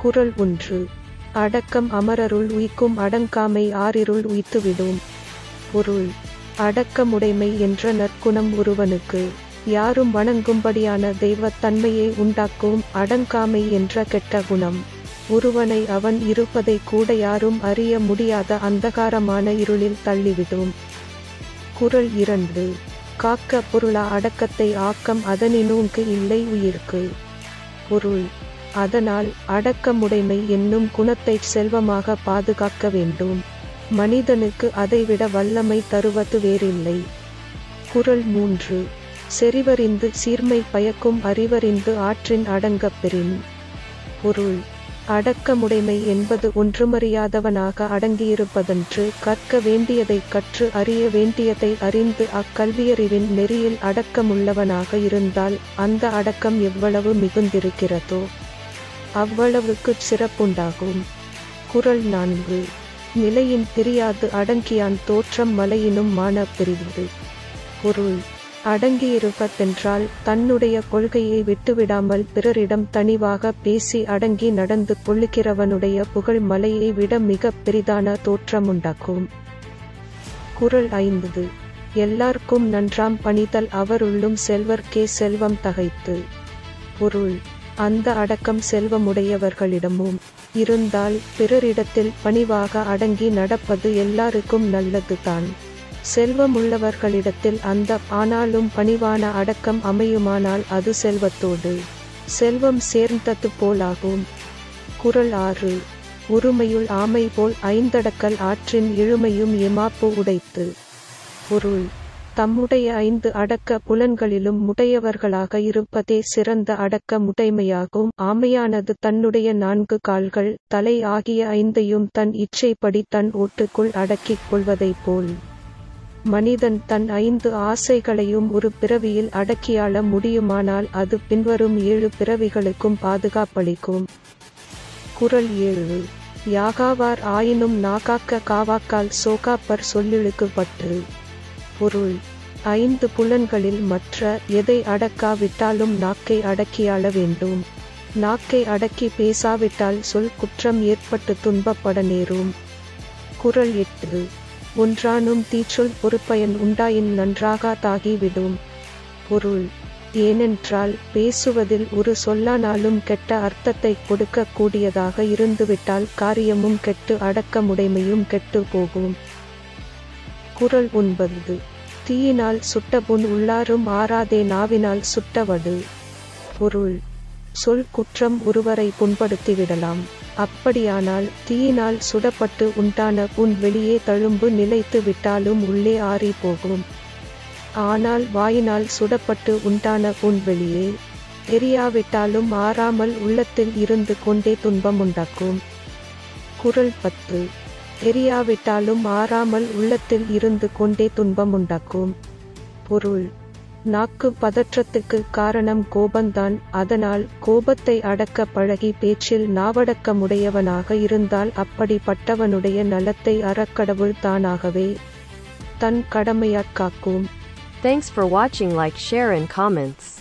குறள் ஒன்று அடக்கம் அமரருள் உய்க்கும் அடங்காமை ஆறிருள் உய்த்துவிடும் பொருள் அடக்கமுடைமை என்ற நற்குணம் ஒருவனுக்கு யாரும் வணங்கும்படியான தெய்வத் தன்மையை உண்டாக்கும் அடங்காமை என்ற கெட்ட குணம் ஒருவனை அவன் இருப்பதை கூட யாரும் அறிய முடியாத அந்தகாரமான இருளில் தள்ளிவிடும் குறள் இரண்டு காக்க பொருளா அடக்கத்தை ஆக்கம் அதனினூங்கு இல்லை உயிர்க்கு பொருள் அதனால் அடக்கமுடைமை என்னும் குணத்தைச் செல்வமாக பாதுகாக்க வேண்டும் மனிதனுக்கு அதைவிட வல்லமை தருவது வேறில்லை குறள் மூன்று செறிவறிந்து சீர்மை பயக்கும் அறிவறிந்து ஆற்றின் அடங்கப் பெறின் பொருள் அடக்கமுடைமை என்பது ஒன்றுமறியாதவனாக அடங்கியிருப்பதன்று கற்க வேண்டியதைக் கற்று அறிய வேண்டியதை அறிந்து அக்கல்வியறிவின் நெறியில் அடக்கமுள்ளவனாக இருந்தால் அந்த அடக்கம் எவ்வளவு மிகுந்திருக்கிறதோ அவ்வளவுக்குச் சிறப்புண்டாகும் குறள் நான்கு நிலையின் தெரியாது அடங்கியான் தோற்றம் மலையினும் மான பெரிது பொருள் அடங்கியிருப்பதென்றால் தன்னுடைய கொள்கையை விட்டுவிடாமல் பிறரிடம் தனிவாக பேசி அடங்கி நடந்து கொள்ளுகிறவனுடைய புகழ் மலையை விட மிக பெரிதான தோற்றமுண்டாக்கும் குறள் ஐந்து எல்லார்க்கும் நன்றாம் பணிதல் அவருள்ளும் செல்வர்க்கே செல்வம் தகைத்து பொருள் அந்த அடக்கம் செல்வமுடையவர்களிடமும் இருந்தால் பிறரிடத்தில் பணிவாக அடங்கி நடப்பது எல்லாருக்கும் நல்லதுதான் செல்வமுள்ளவர்களிடத்தில் அந்த ஆனாலும் பணிவான அடக்கம் அமையுமானால் அது செல்வத்தோடு செல்வம் சேர்ந்தது போலாகும் குறள் ஆறு உரிமையுள் ஆமை போல் ஐந்தடக்கல் ஆற்றின் இழுமையும் எமாப்பு உடைத்து பொருள் தம்முடைய ஐந்து அடக்க புலன்களிலும் முடையவர்களாக இருப்பதே சிறந்த அடக்க முடைமையாகும் ஆமையானது தன்னுடைய நான்கு கால்கள் தலை ஆகிய ஐந்தையும் தன் இச்சைப்படி தன் ஓட்டுக்குள் அடக்கிக் கொள்வதைப் போல் மனிதன் தன் ஐந்து ஆசைகளையும் ஒரு பிறவியில் அடக்கியாள முடியுமானால் அது பின்வரும் ஏழு பிறவிகளுக்கும் பாதுகாப்பளிக்கும் குறள் ஏழு யாகாவார் ஆயினும் நாகாக்க காவாக்கால் சோகாப்பர் சொல்லிழுக்குப்பட்டு பொருள் ஐந்து புலன்களில் மற்ற எதை அடக்காவிட்டாலும் நாக்கை அடக்கியாள வேண்டும் நாக்கை அடக்கி பேசாவிட்டால் சொல் குற்றம் ஏற்பட்டு துன்பப்பட நேரும் குறள் எட்டு ஒன்றானும் தீச்சொல் பொறுப்பயன் உண்டாயின் நன்றாகாதாகிவிடும் பொருள் ஏனென்றால் பேசுவதில் ஒரு சொல்லானாலும் கெட்ட அர்த்தத்தை கொடுக்க கூடியதாக இருந்துவிட்டால் காரியமும் கெட்டு அடக்கமுடைமையும் கெட்டு போகும் குறள் ஒன்பது தீயினால் சுட்ட புண் உள்ளாரும் ஆறாதே நாவினால் சுட்டவடு பொருள் சொல் குற்றம் ஒருவரை புண்படுத்திவிடலாம் அப்படியானால் தீயினால் சுடப்பட்டு உண்டான புண் வெளியே தழும்பு நிலைத்து விட்டாலும் உள்ளே ஆறி போகும் ஆனால் வாயினால் சுடப்பட்டு உண்டான புண் வெளியே எரியாவிட்டாலும் ஆறாமல் உள்ளத்தில் இருந்து கொண்டே துன்பம் உண்டாக்கும் குறள் பத்து எரியாவிட்டாலும் ஆறாமல் உள்ளத்தில் இருந்து கொண்டே துன்பம் உண்டாக்கும் பொருள் நாக்கு பதற்றத்துக்கு காரணம் கோபந்தான் அதனால் கோபத்தை அடக்க பழகி பேச்சில் நாவடக்கமுடையவனாக இருந்தால் அப்படிப்பட்டவனுடைய நலத்தை அறக்கடவுள் தானாகவே தன் கடமையாக்காக்கும் Thanks for watching like share and comments.